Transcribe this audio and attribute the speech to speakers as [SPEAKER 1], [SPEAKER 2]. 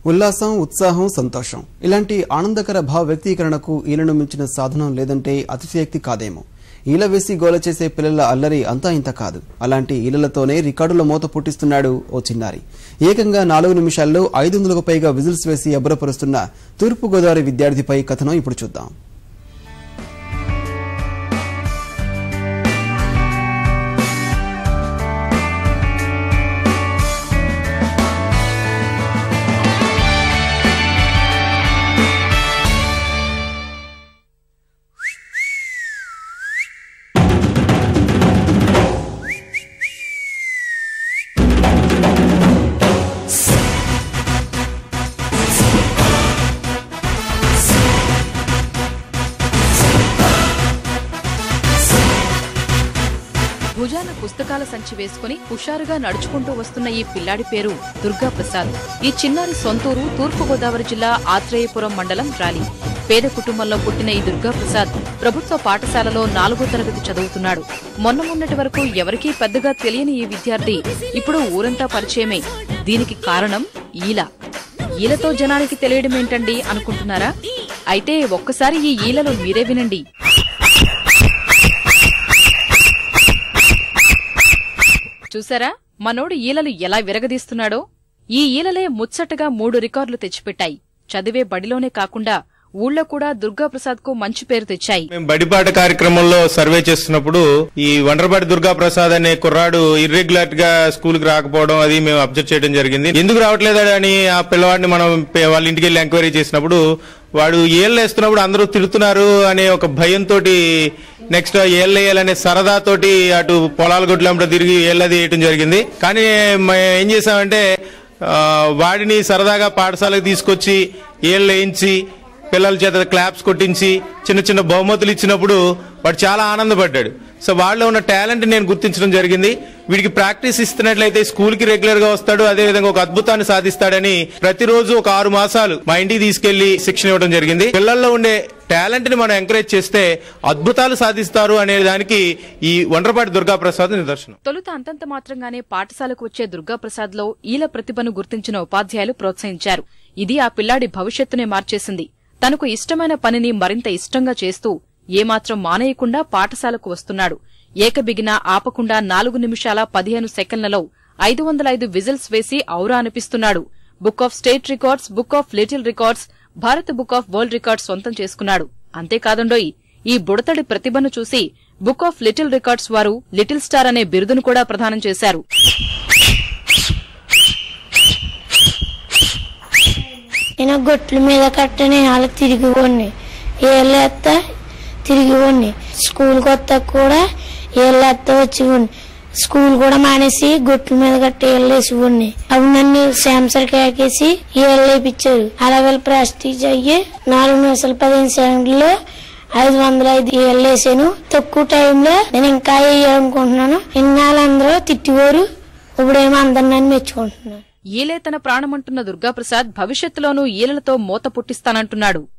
[SPEAKER 1] ఉల్లాసం ఉత్సాహం సంతోషం ఇలాంటి ఆనందకర భావ వ్యక్తీకరణకు ఈలను మించిన సాధనం లేదంటే అతిశయక్తి కాదేమో ఈల వేసి గోల చేసే పిల్లల అల్లరి అంతా ఇంత కాదు అలాంటి ఈలలతోనే రికార్డుల మోత పుట్టిస్తున్నాడు ఓ చిన్నారి ఏకంగా నాలుగు నిమిషాల్లో ఐదు వందలకు పైగా విజిల్స్ వేసి అబ్బురపరుస్తున్న తూర్పుగోదావరి విద్యార్థిపై కథనం ఇప్పుడు చూద్దాం
[SPEAKER 2] భుజాన పుస్తకాల సంచి వేసుకుని హుషారుగా నడుచుకుంటూ వస్తున్న ఈ పిల్లాడి పేరు దుర్గా ప్రసాద్ ఈ చిన్నారి సొంతూరు తూర్పుగోదావరి జిల్లా ఆత్రేయపురం మండలం రాలి పేద కుటుంబంలో పుట్టిన ఈ దుర్గా ప్రసాద్ ప్రభుత్వ పాఠశాలలో నాలుగో తరగతి చదువుతున్నాడు మొన్న మొన్నటి వరకు ఎవరికీ పెద్దగా తెలియని ఈ విద్యార్థి ఇప్పుడు ఊరంతా పరిచయమే దీనికి కారణం ఈల ఈలతో జనానికి తెలియడమేంటండి అనుకుంటున్నారా అయితే ఒక్కసారి ఈ ఈలలు మీరే వినండి చూసారా మనోడు ఈలలు ఎలా విరగదీస్తున్నాడో ఈ ఈలలే ముచ్చటగా మూడు రికార్డులు తెచ్చిపెట్టాయి చదివే బడిలోనే కాకుండా ఊళ్ళో కూడా దుర్గాప్రసాద్ కు మంచి పేరు తెచ్చాయి
[SPEAKER 3] మేము బడిపాట కార్యక్రమంలో సర్వే చేస్తున్నప్పుడు ఈ వండ్రపాటి దుర్గా ప్రసాద్ అనే కుర్రాడు ఇర్రెగ్యులర్ గా స్కూల్ కి రాకపోవడం అది మేము అబ్జర్వ్ చేయడం జరిగింది ఎందుకు రావట్లేదు అని ఆ పిల్లవాడిని మనం పే- వాళ్ళ ఇంటికి వెళ్ళి ఎంక్వైరీ చేసినప్పుడు వాడు ఏళ్ళు వేస్తున్నప్పుడు అందరూ తిడుతున్నారు అనే ఒక భయంతో నెక్స్ట్ ఏళ్ళు వేయాలనే సరదాతోటి అటు పొలాల గుడ్లంట తిరిగి ఏళ్ళది వేయటం జరిగింది కానీ మేము ఏం చేసామంటే ఆ, వాడిని సరదాగా పాఠశాలకు తీసుకొచ్చి ఏళ్ళు వేయించి పిల్లల చేత క్లాప్స్ కొట్టించి చిన్న చిన్న బహుమతులు ఇచ్చినప్పుడు వాడు చాలా ఆనందపడ్డాడు సో వాళ్ళలో ఉన్న టాలెంట్ నేను గుర్తించడం జరిగింది వీడికి ప్రాక్టీస్ ఇస్తున్నట్లయితే స్కూల్ కి రెగ్యులర్ గా వస్తాడు అదే విధంగా ఒక అద్భుతాన్ని సాధిస్తాడని ప్రతిరోజు ఒక ఆరు మాసాలు మా ఇంటికి తీసుకెళ్లి శిక్షణ ఇవ్వడం జరిగింది పిల్లల్లో ఉండే టాలెంట్ ని మనం ఎంకరేజ్ చేస్తే అద్భుతాలు సాధిస్తారు అనే దానికి ఈ వండ్రపాటి దుర్గా ప్రసాద్ నిదర్శనం
[SPEAKER 2] తొలుత అంతంత మాత్రంగానే పాఠశాలకు వచ్చే దుర్గాప్రసాద్ లో ఈల ప్రతిభను గుర్తించిన ఉపాధ్యాయులు ప్రోత్సహించారు ఇది ఆ పిల్లాడి భవిష్యత్తునే మార్చేసింది తనకు ఇష్టమైన పనిని మరింత ఇష్టంగా చేస్తూ ఏమాత్రం మానేయకుండా పాఠశాలకు వస్తున్నాడు ఏకబిగిన ఆపకుండా నాలుగు నిమిషాల పదిహేను సెకండ్లలో ఐదు వందల ఐదు విజిల్స్ వేసి ఔరా అనిపిస్తున్నాడు book of state records book of little records భారత బుక్ ఆఫ్ వరల్డ్ రికార్డ్స్ సొంతం చేసుకున్నాడు అంతేకాదండోయ్ ఈ బుడతడి ప్రతిభను చూసి బుక్ ఆఫ్ లిటిల్ రికార్డ్స్ వారు లిటిల్ స్టార్ అనే బిరుదును కూడా ప్రదానం చేశారు
[SPEAKER 4] నేను గొట్ల మీద కట్టని అలా తిరిగి పోండి ఏళ్ళేస్తా తిరిగి పోండి స్కూల్కి వస్తా కూడా ఏళ్ళేస్తా వచ్చి పోండి స్కూల్ కూడా మానేసి గొట్ల మీద కట్టి ఏళ్ళు వేసి పోండి అవి నన్ను శాంసర్ కేకేసి ఏళ్ళు వేయించారు అలా వెళ్ళి ప్రాస్టీజ్ అయ్యి నాలుగు నిమిషాలు పదిహేను సెకండ్లో ఐదు వందల ఐదు ఏళ్ళు వేసాను తక్కువ టైంలో నేను ఇంకా వేయాలనుకుంటున్నాను ఇన్నాళ్ళందరూ తిట్టివారు ఇప్పుడేమో అందరు నన్ను మెచ్చుకుంటున్నాను
[SPEAKER 2] ఈలే తన ప్రాణమంటున్న దుర్గాప్రసాద్ భవిష్యత్తులోనూ ఈలలతో మోత పుట్టిస్తానంటున్నాడు